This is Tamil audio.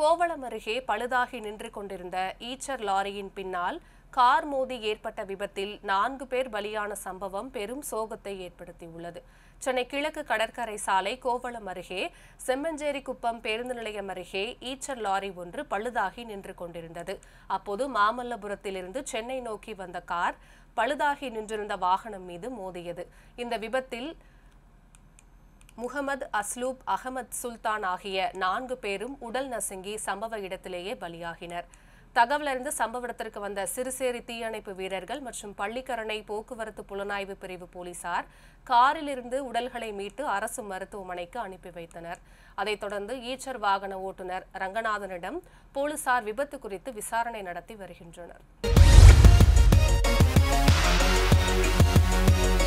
கோவளம் அருகே பழுதாகி நின்று கொண்டிருந்த ஈச்சர் லாரியின் பின்னால் கார் மோதி ஏற்பட்ட விபத்தில் நான்கு பேர் பலியான சம்பவம் பெரும் சோகத்தை ஏற்படுத்தியுள்ளது சென்னை கிழக்கு கடற்கரை சாலை கோவளம் அருகே செம்மஞ்சேரி குப்பம் பேருந்து நிலையம் அருகே ஈச்சர் லாரி ஒன்று பழுதாகி நின்று கொண்டிருந்தது அப்போது மாமல்லபுரத்திலிருந்து சென்னை நோக்கி வந்த கார் பழுதாகி நின்றிருந்த வாகனம் மீது மோதியது இந்த விபத்தில் முகமது அஸ்லூப் அகமது சுல்தான் ஆகிய நான்கு பேரும் உடல் நசுங்கி சம்பவ இடத்திலேயே பலியாகினர் தகவலறிந்து சம்பவ இடத்திற்கு வந்த சிறுசேரி தீயணைப்பு வீரர்கள் மற்றும் பள்ளிக்கரணை போக்குவரத்து புலனாய்வு பிரிவு போலீசார் காரிலிருந்து உடல்களை மீட்டு அரசு மருத்துவமனைக்கு அனுப்பி வைத்தனர் அதைத் தொடர்ந்து ஈச்சர் வாகன ஓட்டுநர் ரங்கநாதனிடம் போலீசார் விபத்து குறித்து விசாரணை நடத்தி வருகின்றனர்